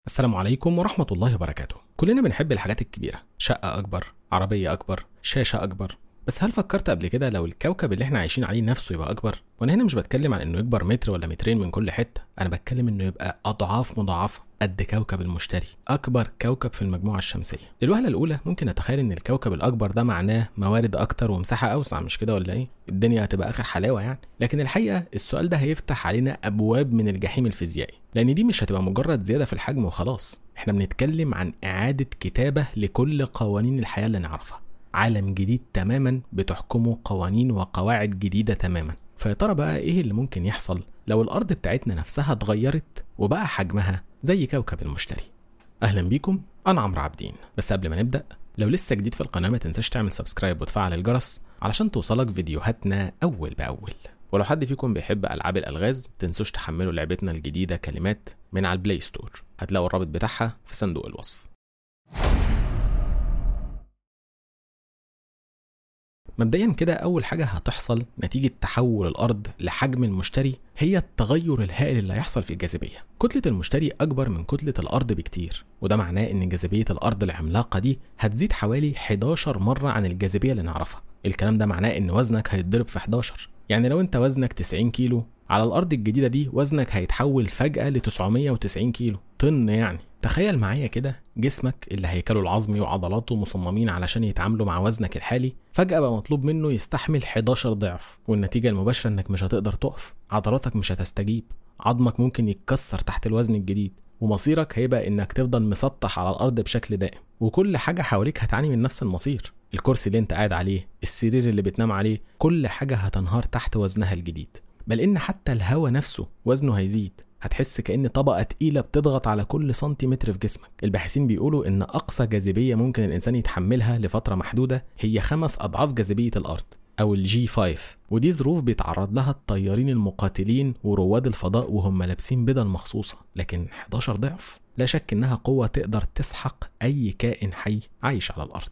السلام عليكم ورحمة الله وبركاته كلنا بنحب الحاجات الكبيرة شقة أكبر عربية أكبر شاشة أكبر بس هل فكرت قبل كده لو الكوكب اللي احنا عايشين عليه نفسه يبقى أكبر؟ وأنا هنا مش بتكلم عن إنه يكبر متر ولا مترين من كل حتة أنا بتكلم إنه يبقى أضعاف مضاعفة قد كوكب المشتري أكبر كوكب في المجموعة الشمسية للوهلة الأولى ممكن نتخيل إن الكوكب الأكبر ده معناه موارد أكتر ومساحة أوسع مش كده ولا إيه؟ الدنيا هتبقى آخر حلاوة يعني لكن الحقيقة السؤال ده هيفتح علينا أبواب من الجحيم الفيزيائي لأن دي مش هتبقى مجرد زيادة في الحجم وخلاص احنا بنتكلم عن إعادة كتابة لكل قوانين الحياة اللي نعرفها عالم جديد تماما بتحكمه قوانين وقواعد جديدة تماما فيا ترى بقى ايه اللي ممكن يحصل لو الارض بتاعتنا نفسها اتغيرت وبقى حجمها زي كوكب المشتري اهلا بيكم انا عمرو عابدين بس قبل ما نبدا لو لسه جديد في القناه ما تنساش تعمل سبسكرايب وتفعل الجرس علشان توصلك فيديوهاتنا اول باول ولو حد فيكم بيحب العاب الالغاز متنسوش تحملوا لعبتنا الجديده كلمات من على البلاي ستور هتلاقوا الرابط بتاعها في صندوق الوصف مبدئيا كده اول حاجه هتحصل نتيجه تحول الارض لحجم المشتري هي التغير الهائل اللي هيحصل في الجاذبيه كتله المشتري اكبر من كتله الارض بكتير وده معناه ان جاذبيه الارض العملاقه دي هتزيد حوالي 11 مره عن الجاذبيه اللي نعرفها الكلام ده معناه ان وزنك هيتضرب في 11 يعني لو انت وزنك 90 كيلو على الارض الجديده دي وزنك هيتحول فجاه ل 990 كيلو طن يعني تخيل معايا كده جسمك اللي هيكله العظمي وعضلاته مصممين علشان يتعاملوا مع وزنك الحالي فجأة بقى مطلوب منه يستحمل 11 ضعف والنتيجة المباشرة انك مش هتقدر تقف عضلاتك مش هتستجيب عظمك ممكن يتكسر تحت الوزن الجديد ومصيرك هيبقى انك تفضل مسطح على الارض بشكل دائم وكل حاجة حواليك هتعاني من نفس المصير الكرسي اللي انت قاعد عليه السرير اللي بتنام عليه كل حاجة هتنهار تحت وزنها الجديد بل ان حتى الهواء نفسه وزنه هيزيد هتحس كأن طبقة تقيلة بتضغط على كل سنتيمتر في جسمك الباحثين بيقولوا إن أقصى جاذبية ممكن الإنسان يتحملها لفترة محدودة هي خمس أضعاف جاذبية الأرض أو الجي 5 ودي ظروف بيتعرض لها الطيارين المقاتلين ورواد الفضاء وهم لابسين بدل مخصوصة لكن 11 ضعف لا شك إنها قوة تقدر تسحق أي كائن حي عايش على الأرض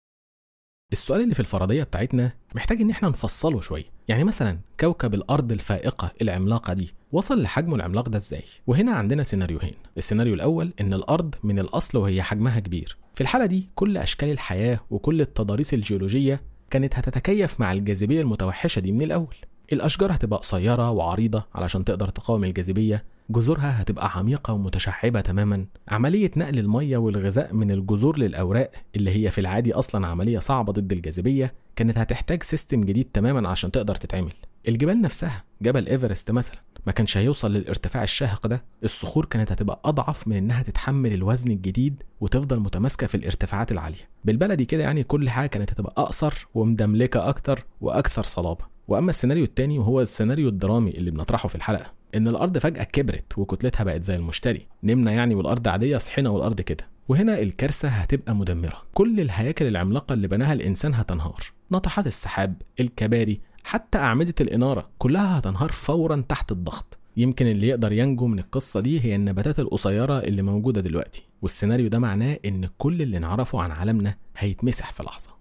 السؤال اللي في الفرضية بتاعتنا محتاج إن احنا نفصله شوية يعني مثلا كوكب الأرض الفائقة العملاقة دي وصل لحجمه العملاق ده ازاي وهنا عندنا سيناريوهين السيناريو الأول إن الأرض من الأصل وهي حجمها كبير في الحالة دي كل أشكال الحياة وكل التضاريس الجيولوجية كانت هتتكيف مع الجاذبية المتوحشة دي من الأول الأشجار هتبقى قصيرة وعريضة علشان تقدر تقاوم الجاذبية جذورها هتبقى عميقة ومتشعبة تماما عملية نقل المية والغذاء من الجذور للأوراق اللي هي في العادي أصلا عملية صعبة ضد الجاذبية كانت هتحتاج سيستم جديد تماما عشان تقدر تتعمل الجبال نفسها جبل إيفرست مثلا ما كانش هيوصل للارتفاع الشاهق ده الصخور كانت هتبقى أضعف من إنها تتحمل الوزن الجديد وتفضل متماسكة في الارتفاعات العالية بالبلدي كده يعني كل حاجة كانت هتبقى أقصر ومدملكة أكتر وأكثر صلابة واما السيناريو التاني وهو السيناريو الدرامي اللي بنطرحه في الحلقه ان الارض فجاه كبرت وكتلتها بقت زي المشتري نمنا يعني والارض عاديه صحينا والارض كده وهنا الكارثه هتبقى مدمره كل الهياكل العملاقه اللي بناها الانسان هتنهار ناطحات السحاب الكباري حتى اعمده الاناره كلها هتنهار فورا تحت الضغط يمكن اللي يقدر ينجو من القصة دي هي النباتات القصيرة اللي موجودة دلوقتي والسيناريو ده معناه إن كل اللي نعرفه عن عالمنا هيتمسح في لحظة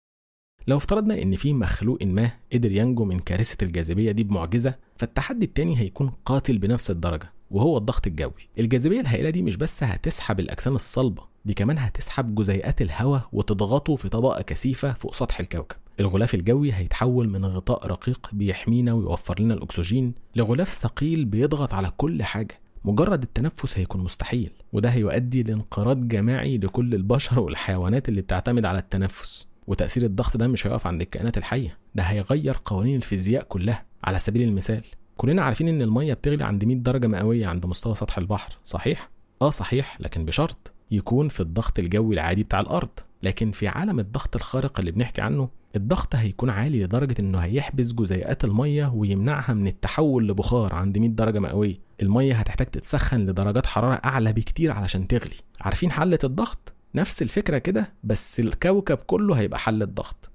لو افترضنا ان في مخلوق ما قدر ينجو من كارثه الجاذبيه دي بمعجزه فالتحدي التاني هيكون قاتل بنفس الدرجه وهو الضغط الجوي الجاذبيه الهائله دي مش بس هتسحب الاجسام الصلبه دي كمان هتسحب جزيئات الهواء وتضغطه في طبقه كثيفه فوق سطح الكوكب الغلاف الجوي هيتحول من غطاء رقيق بيحمينا ويوفر لنا الاكسجين لغلاف ثقيل بيضغط على كل حاجه مجرد التنفس هيكون مستحيل وده هيؤدي لانقراض جماعي لكل البشر والحيوانات اللي بتعتمد على التنفس وتأثير الضغط ده مش هيقف عند الكائنات الحية ده هيغير قوانين الفيزياء كلها على سبيل المثال كلنا عارفين ان المية بتغلي عند 100 درجة مئوية عند مستوى سطح البحر صحيح؟ اه صحيح لكن بشرط يكون في الضغط الجوي العادي بتاع الأرض لكن في عالم الضغط الخارق اللي بنحكي عنه الضغط هيكون عالي لدرجة انه هيحبس جزيئات المية ويمنعها من التحول لبخار عند 100 درجة مئوية المية هتحتاج تتسخن لدرجات حرارة أعلى بكتير علشان تغلي عارفين حلة الضغط؟ نفس الفكرة كده بس الكوكب كله هيبقى حل الضغط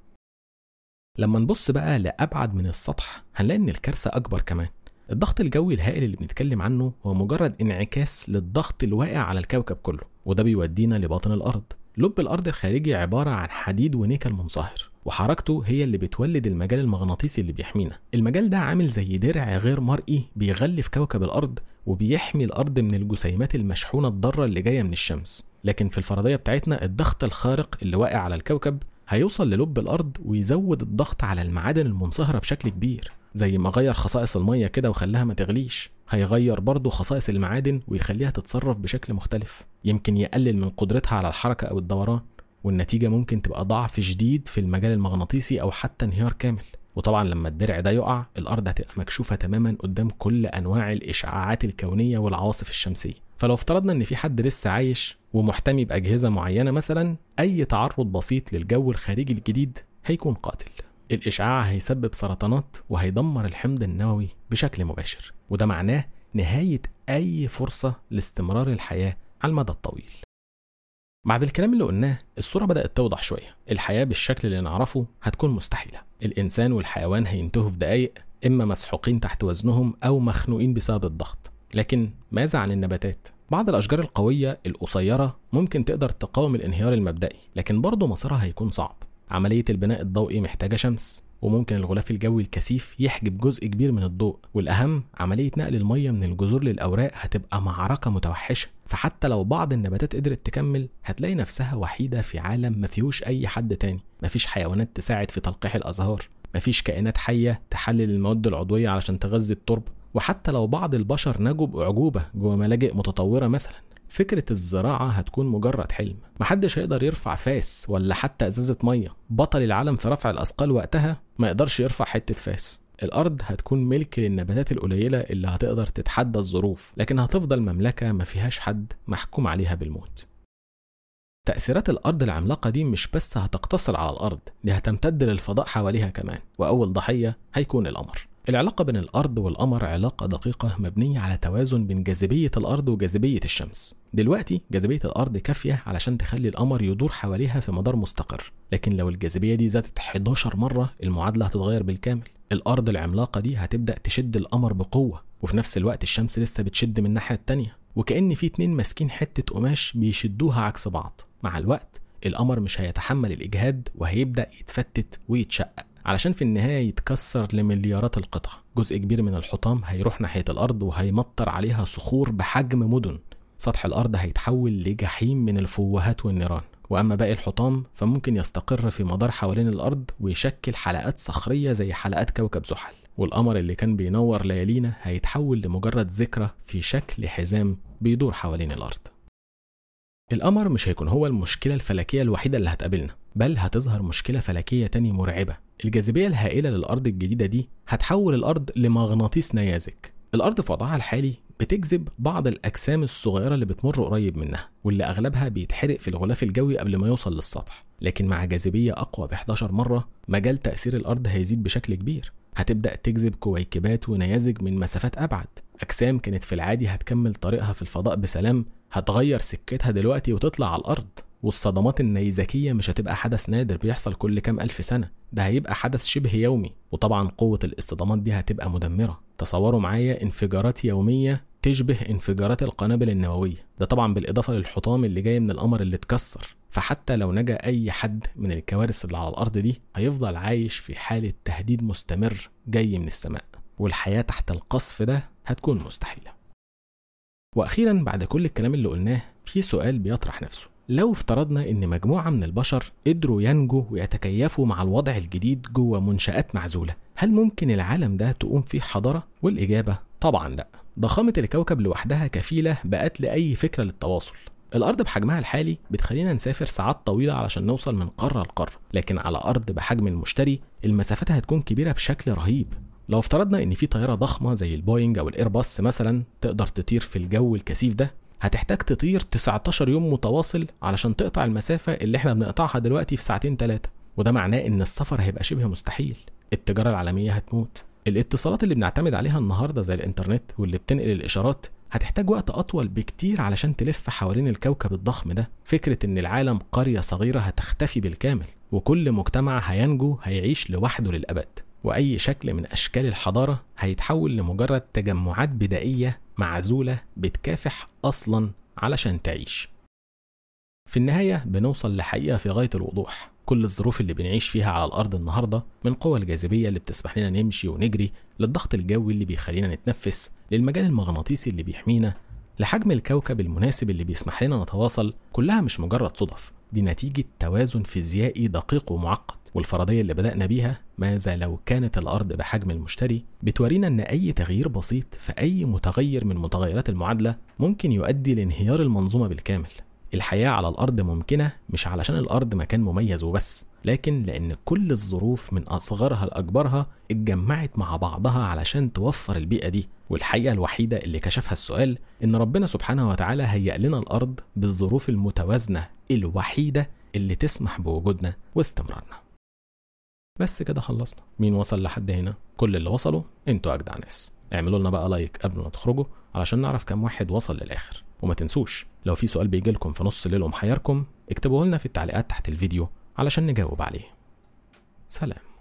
لما نبص بقى لأبعد من السطح هنلاقي إن الكارثة أكبر كمان الضغط الجوي الهائل اللي بنتكلم عنه هو مجرد انعكاس للضغط الواقع على الكوكب كله وده بيودينا لباطن الأرض لب الأرض الخارجي عبارة عن حديد ونيكل منصهر وحركته هي اللي بتولد المجال المغناطيسي اللي بيحمينا المجال ده عامل زي درع غير مرئي بيغلف كوكب الأرض وبيحمي الأرض من الجسيمات المشحونة الضارة اللي جاية من الشمس لكن في الفرضية بتاعتنا الضغط الخارق اللي واقع على الكوكب هيوصل للب الأرض ويزود الضغط على المعادن المنصهرة بشكل كبير زي ما غير خصائص المية كده وخلاها ما تغليش هيغير برضه خصائص المعادن ويخليها تتصرف بشكل مختلف يمكن يقلل من قدرتها على الحركة أو الدوران والنتيجة ممكن تبقى ضعف شديد في المجال المغناطيسي أو حتى انهيار كامل وطبعا لما الدرع ده يقع الأرض هتبقى مكشوفة تماما قدام كل أنواع الإشعاعات الكونية والعواصف الشمسية فلو افترضنا إن في حد لسه عايش ومحتمي بأجهزة معينة مثلا أي تعرض بسيط للجو الخارجي الجديد هيكون قاتل الإشعاع هيسبب سرطانات وهيدمر الحمض النووي بشكل مباشر وده معناه نهاية أي فرصة لاستمرار الحياة على المدى الطويل بعد الكلام اللي قلناه الصورة بدأت توضح شوية الحياة بالشكل اللي نعرفه هتكون مستحيلة الإنسان والحيوان هينتهوا في دقايق إما مسحوقين تحت وزنهم أو مخنوقين بسبب الضغط لكن ماذا عن النباتات؟ بعض الأشجار القوية القصيرة ممكن تقدر تقاوم الانهيار المبدئي لكن برضه مسارها هيكون صعب عملية البناء الضوئي محتاجة شمس وممكن الغلاف الجوي الكثيف يحجب جزء كبير من الضوء والأهم عملية نقل المية من الجذور للأوراق هتبقى معركة متوحشة فحتى لو بعض النباتات قدرت تكمل هتلاقي نفسها وحيدة في عالم ما فيهوش أي حد تاني مفيش حيوانات تساعد في تلقيح الأزهار مفيش كائنات حية تحلل المواد العضوية علشان تغذي التربة وحتى لو بعض البشر نجوا بأعجوبة جوه ملاجئ متطورة مثلا فكرة الزراعة هتكون مجرد حلم محدش هيقدر يرفع فاس ولا حتى ازازة مية بطل العالم في رفع الأثقال وقتها ما يقدرش يرفع حتة فاس الأرض هتكون ملك للنباتات القليلة اللي هتقدر تتحدى الظروف لكن هتفضل مملكة ما فيهاش حد محكوم عليها بالموت تأثيرات الأرض العملاقة دي مش بس هتقتصر على الأرض دي هتمتد للفضاء حواليها كمان وأول ضحية هيكون القمر العلاقة بين الأرض والقمر علاقة دقيقة مبنية على توازن بين جاذبية الأرض وجاذبية الشمس. دلوقتي جاذبية الأرض كافية علشان تخلي القمر يدور حواليها في مدار مستقر، لكن لو الجاذبية دي زادت 11 مرة المعادلة هتتغير بالكامل. الأرض العملاقة دي هتبدأ تشد القمر بقوة، وفي نفس الوقت الشمس لسه بتشد من الناحية التانية، وكأن في اتنين ماسكين حتة قماش بيشدوها عكس بعض. مع الوقت القمر مش هيتحمل الإجهاد وهيبدأ يتفتت ويتشقق. علشان في النهاية يتكسر لمليارات القطع جزء كبير من الحطام هيروح ناحية الأرض وهيمطر عليها صخور بحجم مدن سطح الأرض هيتحول لجحيم من الفوهات والنيران وأما باقي الحطام فممكن يستقر في مدار حوالين الأرض ويشكل حلقات صخرية زي حلقات كوكب زحل والقمر اللي كان بينور ليالينا هيتحول لمجرد ذكرى في شكل حزام بيدور حوالين الأرض القمر مش هيكون هو المشكلة الفلكية الوحيدة اللي هتقابلنا بل هتظهر مشكلة فلكية تاني مرعبة الجاذبية الهائلة للأرض الجديدة دي هتحول الأرض لمغناطيس نيازك الأرض في وضعها الحالي بتجذب بعض الأجسام الصغيرة اللي بتمر قريب منها واللي أغلبها بيتحرق في الغلاف الجوي قبل ما يوصل للسطح لكن مع جاذبية أقوى ب 11 مرة مجال تأثير الأرض هيزيد بشكل كبير هتبدأ تجذب كويكبات ونيازك من مسافات أبعد أجسام كانت في العادي هتكمل طريقها في الفضاء بسلام هتغير سكتها دلوقتي وتطلع على الأرض والصدمات النيزكية مش هتبقى حدث نادر بيحصل كل كام ألف سنة ده هيبقى حدث شبه يومي وطبعا قوة الاصطدامات دي هتبقى مدمرة تصوروا معايا انفجارات يومية تشبه انفجارات القنابل النووية ده طبعا بالإضافة للحطام اللي جاي من القمر اللي اتكسر فحتى لو نجا أي حد من الكوارث اللي على الأرض دي هيفضل عايش في حالة تهديد مستمر جاي من السماء والحياة تحت القصف ده هتكون مستحيلة وأخيرا بعد كل الكلام اللي قلناه في سؤال بيطرح نفسه لو افترضنا ان مجموعه من البشر قدروا ينجوا ويتكيفوا مع الوضع الجديد جوه منشات معزوله هل ممكن العالم ده تقوم فيه حضاره والاجابه طبعا لا ضخامه الكوكب لوحدها كفيله بقتل اي فكره للتواصل الارض بحجمها الحالي بتخلينا نسافر ساعات طويله علشان نوصل من قاره لقاره لكن على ارض بحجم المشتري المسافات هتكون كبيره بشكل رهيب لو افترضنا ان في طياره ضخمه زي البوينج او الايرباص مثلا تقدر تطير في الجو الكثيف ده هتحتاج تطير 19 يوم متواصل علشان تقطع المسافة اللي احنا بنقطعها دلوقتي في ساعتين ثلاثة وده معناه ان السفر هيبقى شبه مستحيل التجارة العالمية هتموت الاتصالات اللي بنعتمد عليها النهاردة زي الانترنت واللي بتنقل الاشارات هتحتاج وقت اطول بكتير علشان تلف حوالين الكوكب الضخم ده فكرة ان العالم قرية صغيرة هتختفي بالكامل وكل مجتمع هينجو هيعيش لوحده للأبد وأي شكل من أشكال الحضارة هيتحول لمجرد تجمعات بدائية معزولة بتكافح أصلا علشان تعيش في النهاية بنوصل لحقيقة في غاية الوضوح كل الظروف اللي بنعيش فيها على الأرض النهاردة من قوى الجاذبية اللي بتسمح لنا نمشي ونجري للضغط الجوي اللي بيخلينا نتنفس للمجال المغناطيسي اللي بيحمينا لحجم الكوكب المناسب اللي بيسمح لنا نتواصل كلها مش مجرد صدف دي نتيجة توازن فيزيائي دقيق ومعقد والفرضية اللي بدأنا بيها ماذا لو كانت الأرض بحجم المشتري بتورينا إن أي تغيير بسيط في أي متغير من متغيرات المعادلة ممكن يؤدي لانهيار المنظومة بالكامل الحياة على الأرض ممكنة مش علشان الأرض مكان مميز وبس لكن لأن كل الظروف من أصغرها لأكبرها اتجمعت مع بعضها علشان توفر البيئة دي والحقيقة الوحيدة اللي كشفها السؤال إن ربنا سبحانه وتعالى هيأ لنا الأرض بالظروف المتوازنة الوحيدة اللي تسمح بوجودنا واستمرارنا بس كده خلصنا مين وصل لحد هنا كل اللي وصلوا انتوا أجدع ناس اعملوا لنا بقى لايك قبل ما تخرجوا علشان نعرف كم واحد وصل للآخر وما تنسوش لو في سؤال بيجي لكم في نص الليل ومحيركم اكتبوه لنا في التعليقات تحت الفيديو علشان نجاوب عليه سلام